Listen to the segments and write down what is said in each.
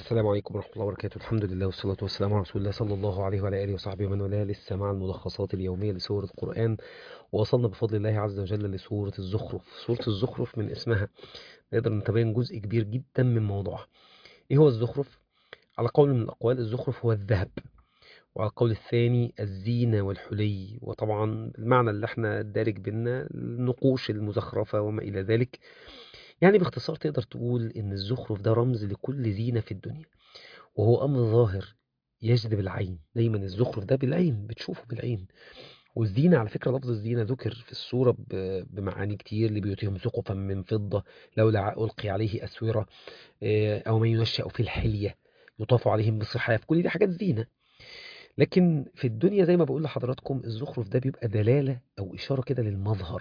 السلام عليكم ورحمة الله وبركاته الحمد لله والصلاة والسلام على رسول الله صلى الله عليه وعلى آله وصحبه ومن والاه لسه مع الملخصات اليومية لسور القرآن ووصلنا بفضل الله عز وجل لسورة الزخرف سورة الزخرف من اسمها نقدر نتبين جزء كبير جدا من موضوعها ايه هو الزخرف؟ على قول من الأقوال الزخرف هو الذهب وعلى القول الثاني الزينة والحلي وطبعا المعنى اللي احنا دارج بينا النقوش المزخرفة وما إلى ذلك يعني باختصار تقدر تقول إن الزخرف ده رمز لكل زينة في الدنيا وهو أمر ظاهر يجذب العين دايما الزخرف ده بالعين بتشوفه بالعين والزينة على فكرة لفظ الزينة ذكر في السورة ب- بمعاني كتير لبيوتهم سقفا من فضة لولا ألقي عليه أسورة آه، أو من ينشأ في الحلية يطاف عليهم بصحاف كل دي حاجات زينة لكن في الدنيا زي ما بقول لحضراتكم الزخرف ده بيبقى دلالة أو إشارة كده للمظهر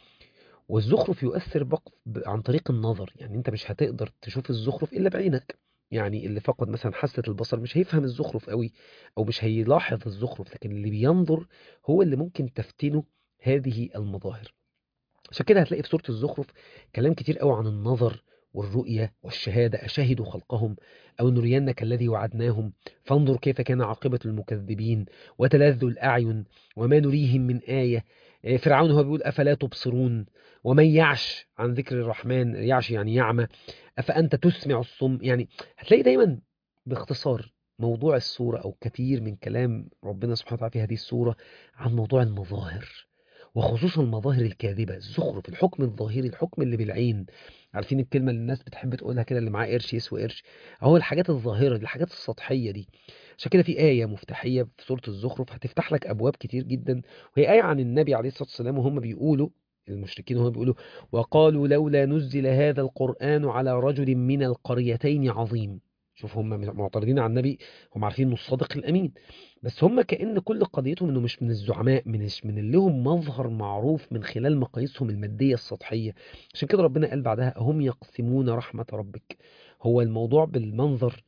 والزخرف يؤثر بق... ب- عن طريق النظر يعني انت مش هتقدر تشوف الزخرف الا بعينك يعني اللي فقد مثلا حاسة البصر مش هيفهم الزخرف قوي او مش هيلاحظ الزخرف لكن اللي بينظر هو اللي ممكن تفتنه هذه المظاهر عشان كده هتلاقي في سورة الزخرف كلام كتير قوي عن النظر والرؤية والشهادة أشهدوا خلقهم أو نرينك الذي وعدناهم فانظر كيف كان عاقبة المكذبين وتلذ الأعين وما نريهم من آية آه، فرعون هو بيقول أفلا تبصرون ومن يعش عن ذكر الرحمن يعش يعني يعمى أفأنت تسمع الصم يعني هتلاقي دايما باختصار موضوع السورة أو كثير من كلام ربنا سبحانه وتعالى في هذه السورة عن موضوع المظاهر وخصوصا المظاهر الكاذبة الزخرف الحكم الظاهري الحكم اللي بالعين عارفين الكلمة اللي الناس بتحب تقولها كده اللي معاه قرش يسوى قرش اهو الحاجات الظاهرة دي الحاجات السطحية دي عشان كده في آية مفتاحية في سورة الزخرف هتفتح لك أبواب كتير جدا وهي آية عن النبي عليه الصلاة والسلام وهم بيقولوا المشركين وهم بيقولوا وقالوا لولا نزل هذا القرآن على رجل من القريتين عظيم شوف هم معترضين على النبي هم عارفين انه الصادق الامين بس هم كأن كل قضيتهم انه مش من الزعماء من من اللي لهم مظهر معروف من خلال مقاييسهم المادية السطحية عشان كده ربنا قال بعدها هم يقسمون رحمة ربك هو الموضوع بالمنظر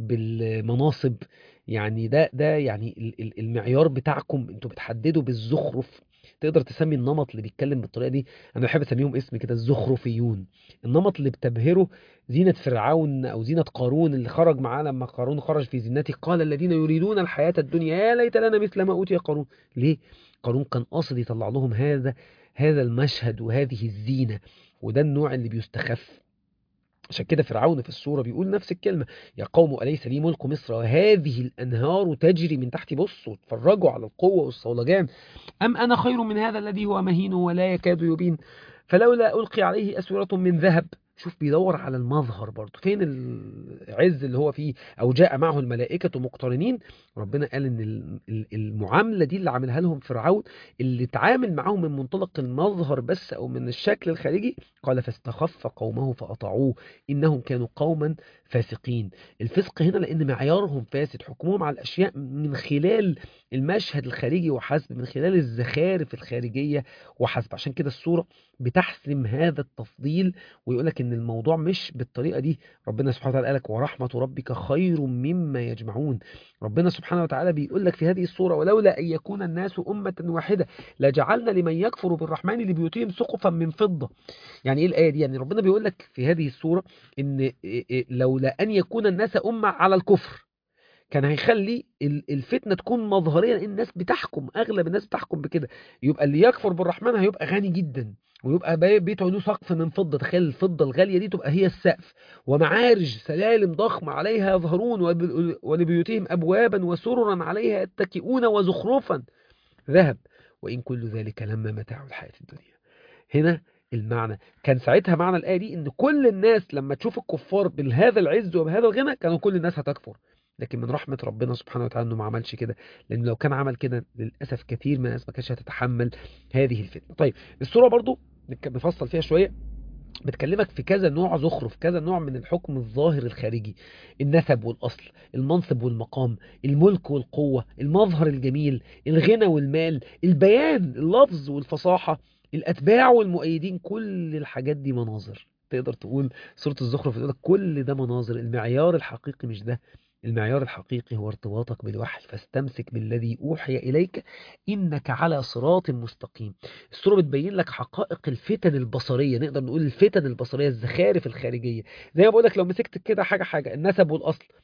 بالمناصب يعني ده ده يعني ال- ال- المعيار بتاعكم انتوا بتحددوا بالزخرف تقدر تسمي النمط اللي بيتكلم بالطريقه دي انا بحب اسميهم اسم كده الزخرفيون النمط اللي بتبهره زينة فرعون او زينة قارون اللي خرج معاه لما قارون خرج في زينته قال الذين يريدون الحياة الدنيا يا ليت لنا مثل ما اوتي قارون ليه قارون كان قاصد يطلع لهم هذا هذا المشهد وهذه الزينة وده النوع اللي بيستخف عشان كده فرعون في السورة بيقول نفس الكلمة يا قوم أليس لي ملك مصر وهذه الأنهار تجري من تحت بصوا اتفرجوا على القوة والصولجان أم أنا خير من هذا الذي هو مهين ولا يكاد يبين فلولا ألقي عليه أسورة من ذهب شوف بيدور على المظهر برضه فين العز اللي هو فيه أو جاء معه الملائكة مقترنين ربنا قال إن ال- ال- المعاملة دي اللي عاملها لهم فرعون اللي اتعامل معاهم من منطلق المظهر بس أو من الشكل الخارجي قال فاستخف قومه فأطاعوه إنهم كانوا قوما فاسقين الفسق هنا لأن معيارهم فاسد حكمهم على الأشياء من خلال المشهد الخارجي وحسب من خلال الزخارف الخارجية وحسب عشان كده السورة بتحسم هذا التفضيل ويقول لك ان الموضوع مش بالطريقة دي ربنا سبحانه وتعالى قال لك ورحمة ربك خير مما يجمعون ربنا سبحانه وتعالى بيقول لك في هذه السورة ولولا أن يكون الناس أمة واحدة لجعلنا لمن يكفر بالرحمن لبيوتهم سقفا من فضة يعني ايه الآية دي يعني ربنا بيقول لك في هذه السورة ان إيه إيه لولا أن يكون الناس أمة على الكفر كان هيخلي ال- الفتنة تكون مظهرية لأن الناس بتحكم أغلب الناس بتحكم بكده يبقى اللي يكفر بالرحمن هيبقى غني جدا ويبقى بي- بيته له سقف من فضة تخيل الفضة الغالية دي تبقى هي السقف ومعارج سلالم ضخمة عليها يظهرون وب- ولبيوتهم أبوابا وسررا عليها يتكئون وزخرفا ذهب وإن كل ذلك لما متاع الحياة الدنيا هنا المعنى كان ساعتها معنى الآية دي إن كل الناس لما تشوف الكفار بهذا العز وبهذا الغنى كانوا كل الناس هتكفر لكن من رحمة ربنا سبحانه وتعالى انه ما عملش كده لان لو كان عمل كده للاسف كثير من الناس ما كانتش هتتحمل هذه الفتنة طيب السورة برضو نك- نفصل فيها شوية بتكلمك في كذا نوع زخرف كذا نوع من الحكم الظاهر الخارجي النسب والأصل المنصب والمقام الملك والقوة المظهر الجميل الغنى والمال البيان اللفظ والفصاحة الأتباع والمؤيدين كل الحاجات دي مناظر تقدر تقول سورة الزخرف بتقول لك كل ده مناظر المعيار الحقيقي مش ده المعيار الحقيقي هو ارتباطك بالوحي فاستمسك بالذي أوحي إليك إنك على صراط مستقيم السورة بتبين لك حقائق الفتن البصرية نقدر نقول الفتن البصرية الزخارف الخارجية زي ما بقولك لو مسكت كده حاجة حاجة النسب والأصل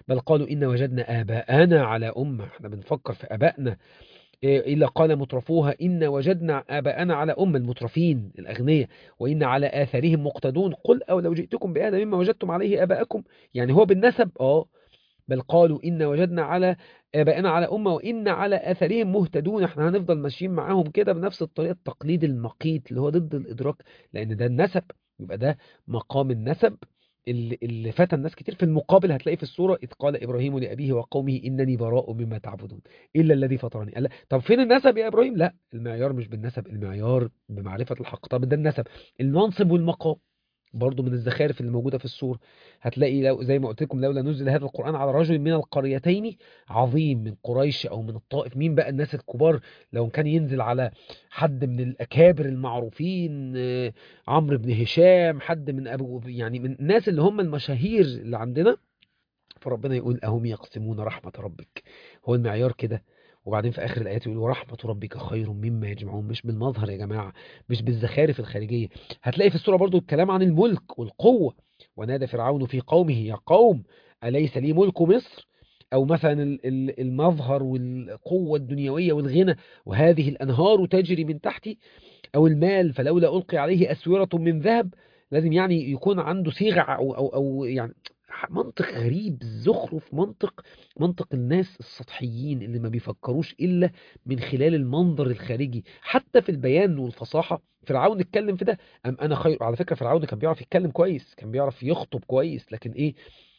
بل قالوا إن وجدنا آباءنا على أمة احنا بنفكر في آبائنا إيه، إلا قال مترفوها إن وجدنا آباءنا على أمة المترفين الأغنياء وإن على آثارهم مقتدون قل أو لو جئتكم بهذا مما وجدتم عليه آباءكم يعني هو بالنسب آه بل قالوا إن وجدنا على آبائنا على أمة وإن على آثارهم مهتدون احنا هنفضل ماشيين معاهم كده بنفس الطريقة التقليد المقيت اللي هو ضد الإدراك لأن ده النسب يبقى ده مقام النسب اللي, اللي فتى الناس كتير في المقابل هتلاقي في السورة إذ قال إبراهيم لأبيه وقومه إنني براء مما تعبدون إلا الذي فطرني قال لا، طب فين النسب يا إبراهيم لا المعيار مش بالنسب المعيار بمعرفة الحق طب ده النسب المنصب والمقام برضو من الزخارف اللي موجودة في السورة هتلاقي لو زي ما قلت لكم لولا نزل هذا القرآن على رجل من القريتين عظيم من قريش أو من الطائف مين بقى الناس الكبار لو كان ينزل على حد من الأكابر المعروفين آه، عمرو بن هشام حد من أبو يعني من الناس اللي هم المشاهير اللي عندنا فربنا يقول أهم يقسمون رحمة ربك هو المعيار كده وبعدين في آخر الآيات يقول ورحمة ربك خير مما يجمعون مش بالمظهر يا جماعة مش بالزخارف الخارجية هتلاقي في السورة برضو الكلام عن الملك والقوة ونادى فرعون في قومه يا قوم أليس لي ملك مصر أو مثلا ال- ال- المظهر والقوة الدنيوية والغنى وهذه الأنهار تجري من تحتي أو المال فلولا ألقي عليه أسورة من ذهب لازم يعني يكون عنده صيغة أو, أو, أو يعني منطق غريب زخرف منطق منطق الناس السطحيين اللي ما بيفكروش إلا من خلال المنظر الخارجي حتى في البيان والفصاحة فرعون اتكلم في ده أم أنا خير على فكرة فرعون كان بيعرف يتكلم كويس كان بيعرف يخطب كويس لكن إيه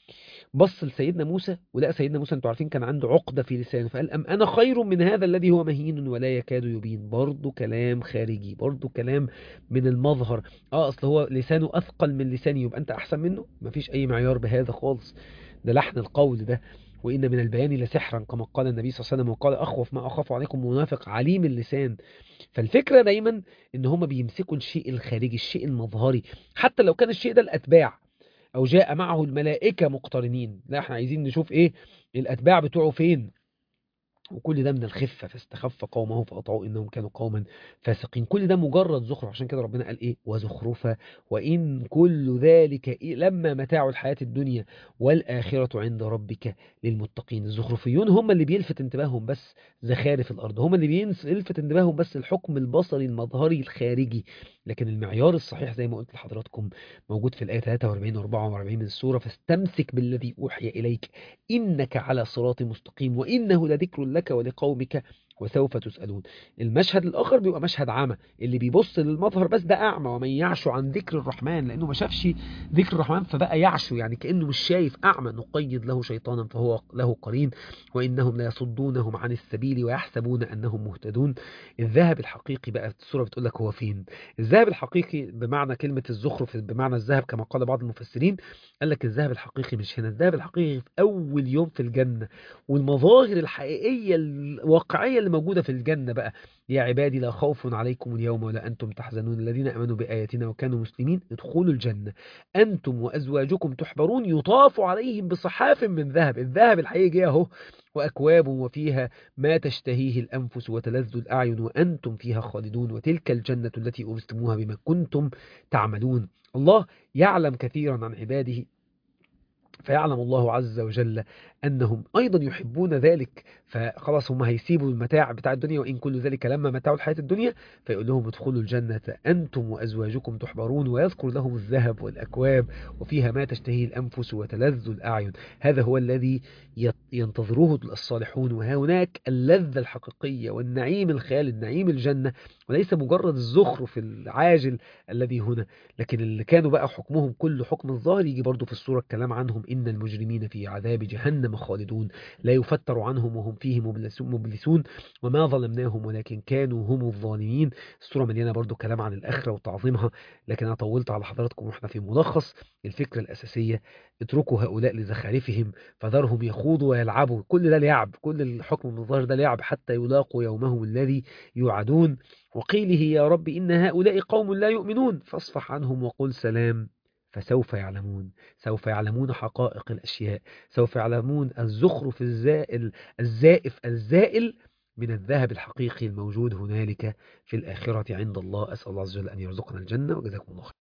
بص لسيدنا موسى ولقى سيدنا موسى انتوا عارفين كان عنده عقدة في لسانه فقال أم أنا خير من هذا الذي هو مهين ولا يكاد يبين برضه كلام خارجي برضه كلام من المظهر اه أصل هو لسانه أثقل من لساني يبقى أنت أحسن منه مفيش أي معيار بهذا خالص ده لحن القول ده وإن من البيان لسحرا كما قال النبي صلى الله عليه وسلم وقال أخوف ما أخاف عليكم منافق عليم اللسان فالفكرة دايما إن هم بيمسكوا الشيء الخارجي الشيء المظهري حتى لو كان الشيء ده الأتباع أو جاء معه الملائكة مقترنين لا احنا عايزين نشوف إيه الأتباع بتوعه فين وكل ده من الخفة فاستخف قومه فأطعوا إنهم كانوا قوما فاسقين كل ده مجرد زخرف عشان كده ربنا قال إيه وزخرفة وإن كل ذلك إيه لما متاع الحياة الدنيا والآخرة عند ربك للمتقين الزخرفيون هم اللي بيلفت انتباههم بس زخارف الأرض هم اللي بيلفت انتباههم بس الحكم البصري المظهري الخارجي لكن المعيار الصحيح زي ما قلت لحضراتكم موجود في الآية 43 و 44 من السورة فاستمسك بالذي أوحي إليك إنك على صراط مستقيم وإنه لذكر لك ولقومك وسوف تسألون المشهد الآخر بيبقى مشهد عمى اللي بيبص للمظهر بس ده أعمى ومن يعشو عن ذكر الرحمن لأنه ما شافش ذكر الرحمن فبقى يعشو يعني كأنه مش شايف أعمى نقيد له شيطانا فهو له قرين وإنهم لا يصدونهم عن السبيل ويحسبون أنهم مهتدون الذهب الحقيقي بقى السورة بتقول لك هو فين الذهب الحقيقي بمعنى كلمة الزخرف بمعنى الذهب كما قال بعض المفسرين قال لك الذهب الحقيقي مش هنا الذهب الحقيقي في أول يوم في الجنة والمظاهر الحقيقية الواقعية اللي موجودة في الجنة بقى يا عبادي لا خوف عليكم اليوم ولا أنتم تحزنون الذين أمنوا بآياتنا وكانوا مسلمين ادخلوا الجنة أنتم وأزواجكم تحبرون يطاف عليهم بصحاف من ذهب الذهب الحقيقي جه اهو وأكواب وفيها ما تشتهيه الأنفس وتلذ الأعين وأنتم فيها خالدون وتلك الجنة التي أورثتموها بما كنتم تعملون الله يعلم كثيرا عن عباده فيعلم الله عز وجل أنهم أيضا يحبون ذلك فخلاص هم هيسيبوا المتاع بتاع الدنيا وإن كل ذلك لما متاع الحياة الدنيا فيقول لهم ادخلوا الجنة أنتم وأزواجكم تحبرون ويذكر لهم الذهب والأكواب وفيها ما تشتهيه الأنفس وتلذ الأعين هذا هو الذي ينتظره الصالحون وهناك اللذة الحقيقية والنعيم الخيال النعيم الجنة وليس مجرد الزخرف العاجل الذي هنا لكن اللي كانوا بقى حكمهم كل حكم الظاهر يجي برضو في السورة الكلام عنهم إن المجرمين في عذاب جهنم خالدون لا يفتر عنهم وهم فيه مبلسون وما ظلمناهم ولكن كانوا هم الظالمين السورة مليانة برضو كلام عن الآخرة وتعظيمها لكن أنا طولت على حضراتكم وإحنا في ملخص الفكرة الأساسية اتركوا هؤلاء لزخارفهم فذرهم يخوضوا ويلعبوا كل ده لعب كل الحكم من الظاهر ده لعب حتى يلاقوا يومهم الذي يوعدون وقيله يا رب إن هؤلاء قوم لا يؤمنون فاصفح عنهم وقل سلام فسوف يعلمون سوف يعلمون حقائق الأشياء سوف يعلمون الزخرف الزائل الزائف الزائل من الذهب الحقيقي الموجود هنالك في الآخرة عند الله أسأل الله عز وجل أن يرزقنا الجنة وجزاكم الله خير